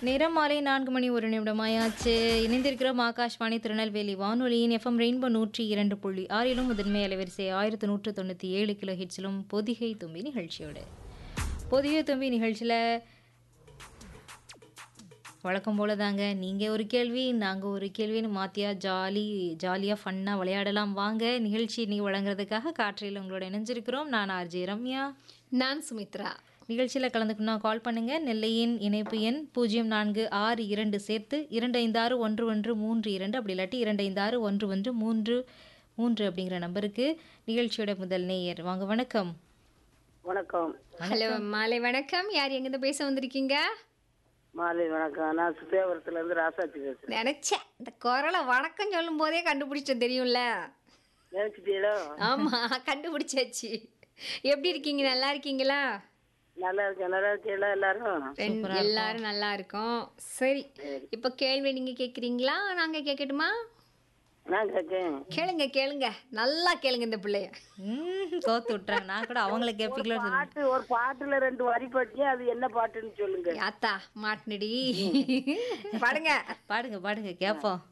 நேரம் மாலை நான்கு மணி ஒரு நிமிடமாயாச்சு இணைந்திருக்கிறோம் ஆகாஷ்வாணி திருநெல்வேலி வானொலியின் எஃப்எம் ரெயின்போ நூற்றி இரண்டு புள்ளி ஆறிலும் முதன்மை அலைவரிசை ஆயிரத்தி நூற்று தொண்ணூற்றி ஏழு கிலோ ஹிட்ஸிலும் பொதிகை தும்பி நிகழ்ச்சியோடு பொதிகை தும்பி நிகழ்ச்சியில் வழக்கம் போல தாங்க நீங்கள் ஒரு கேள்வி நாங்கள் ஒரு கேள்வின்னு மாற்றியா ஜாலி ஜாலியாக ஃபன்னாக விளையாடலாம் வாங்க நிகழ்ச்சி இன்னைக்கு வழங்குறதுக்காக காற்றில் உங்களோட இணைஞ்சிருக்கிறோம் நான் ஆர்ஜே ரம்யா நான் சுமித்ரா நிகழ்ச்சியில் கலந்துக்கணும் கால் பண்ணுங்கள் நெல்லையின் இணைப்பு எண் பூஜ்ஜியம் நான்கு ஆறு இரண்டு சேர்த்து இரண்டு ஐந்து ஆறு ஒன்று ஒன்று மூன்று இரண்டு அப்படி இல்லாட்டி இரண்டு ஐந்து ஆறு ஒன்று ஒன்று மூன்று மூன்று அப்படிங்கிற நம்பருக்கு நிகழ்ச்சியோட முதல் நேயர் வாங்க வணக்கம் வணக்கம் ஹலோ மாலை வணக்கம் யார் எங்கிருந்து பேச வந்திருக்கீங்க மாலை வணக்கம் நான் சுத்தியாபுரத்துல இருந்து ராசாச்சி பேசுறேன் நினைச்சேன் இந்த குரலை வணக்கம் சொல்லும் போதே கண்டுபிடிச்சேன் தெரியும்ல நினைச்சிட்டீங்களோ ஆமா கண்டுபிடிச்சாச்சு எப்படி இருக்கீங்க நல்லா இருக்கீங்களா நல்லா இருக்கேன் நல்லா இருக்கீங்களா எல்லாரும் ரெண்டு- எல்லாரும் நல்லா இருக்கோம் சரி இப்ப கேள்வி நீங்க கேக்குறீங்களா நாங்க கேட்கட்டுமா நான் கேட்கேன் கேளுங்க கேளுங்க நல்லா கேளுங்க இந்த பிள்ளைய ம் தோத்து விட்றாங்க நான் கூட அவங்கள கேட்பீங்களோ பாட்டு ஒரு பாட்டுல ரெண்டு வரி பற்றி அது என்ன பாட்டுன்னு சொல்லுங்க யாத்தா மாட்டுனடி பாடுங்க பாடுங்க பாடுங்க கேட்போம்